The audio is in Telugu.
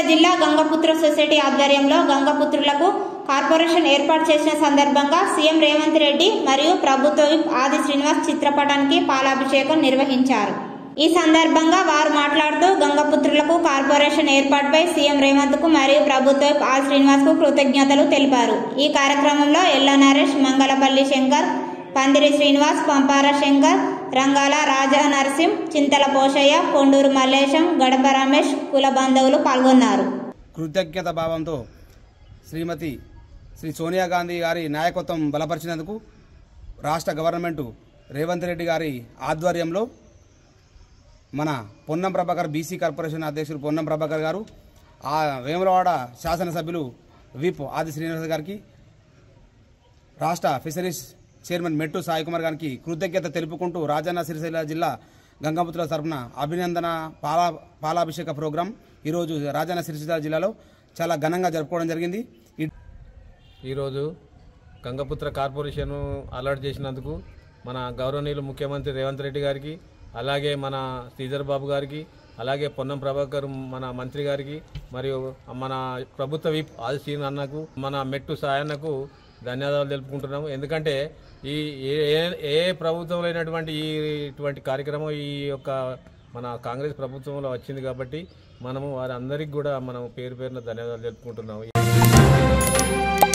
జిల్లా గంగపుత్ర సొసైటీ ఆధ్వర్యంలో గంగపుత్రులకు కార్పొరేషన్ ఏర్పాటు చేసిన సందర్భంగా సీఎం రేవంత్ రెడ్డి మరియు ప్రభుత్వ విప్ ఆది శ్రీనివాస్ చిత్రపటానికి పాలాభిషేకం నిర్వహించారు ఈ సందర్భంగా వారు మాట్లాడుతూ గంగపుత్రులకు కార్పొరేషన్ ఏర్పాటుపై సీఎం రేవంత్ కు మరియు ప్రభుత్వ విప్ ఆది శ్రీనివాస్ కు కృతజ్ఞతలు తెలిపారు ఈ కార్యక్రమంలో ఎల్ల నరేష్ మంగళపల్లి శంకర్ పందిరి శ్రీనివాస్ పంపార శంకర్ రంగాల రాజా నరసింహ్ చింతల పోషయ్య కొండూరు మల్లేశం గడప రమేష్ కుల బంధువులు పాల్గొన్నారు కృతజ్ఞత భావంతో శ్రీమతి శ్రీ సోనియా గాంధీ గారి నాయకత్వం బలపరిచినందుకు రాష్ట్ర గవర్నమెంటు రేవంత్ రెడ్డి గారి ఆధ్వర్యంలో మన పొన్నం ప్రభాకర్ బీసీ కార్పొరేషన్ అధ్యక్షులు పొన్నం ప్రభాకర్ గారు ఆ వేములవాడ శాసనసభ్యులు విప్ ఆది శ్రీనివాస్ గారికి రాష్ట్ర ఫిషరీస్ చైర్మన్ మెట్టు సాయి కుమార్ గారికి కృతజ్ఞత తెలుపుకుంటూ రాజన్న సిరిసిల్ల జిల్లా గంగాపుత్రుల తరపున అభినందన పాలా పాలాభిషేక ప్రోగ్రాం ఈరోజు రాజన్న సిరిసిల్ల జిల్లాలో చాలా ఘనంగా జరుపుకోవడం జరిగింది ఈ- ఈరోజు గంగపుత్ర కార్పొరేషన్ అలర్ట్ చేసినందుకు మన గౌరవనీయులు ముఖ్యమంత్రి రేవంత్ రెడ్డి గారికి అలాగే మన శ్రీధర్ బాబు గారికి అలాగే పొన్నం ప్రభాకర్ మన మంత్రి గారికి మరియు మన ప్రభుత్వ విప్ ఆదిశీన్ అన్నకు మన మెట్టు సాయన్నకు ధన్యవాదాలు తెలుపుకుంటున్నాము ఎందుకంటే ఈ ఏ ఏ- ఏ ప్రభుత్వంలో అయినటువంటి ఈ ఇటువంటి కార్యక్రమం ఈ యొక్క మన కాంగ్రెస్ ప్రభుత్వంలో వచ్చింది కాబట్టి మనము వారందరికీ కూడా మనం పేరు పేరున ధన్యవాదాలు తెలుపుకుంటున్నాము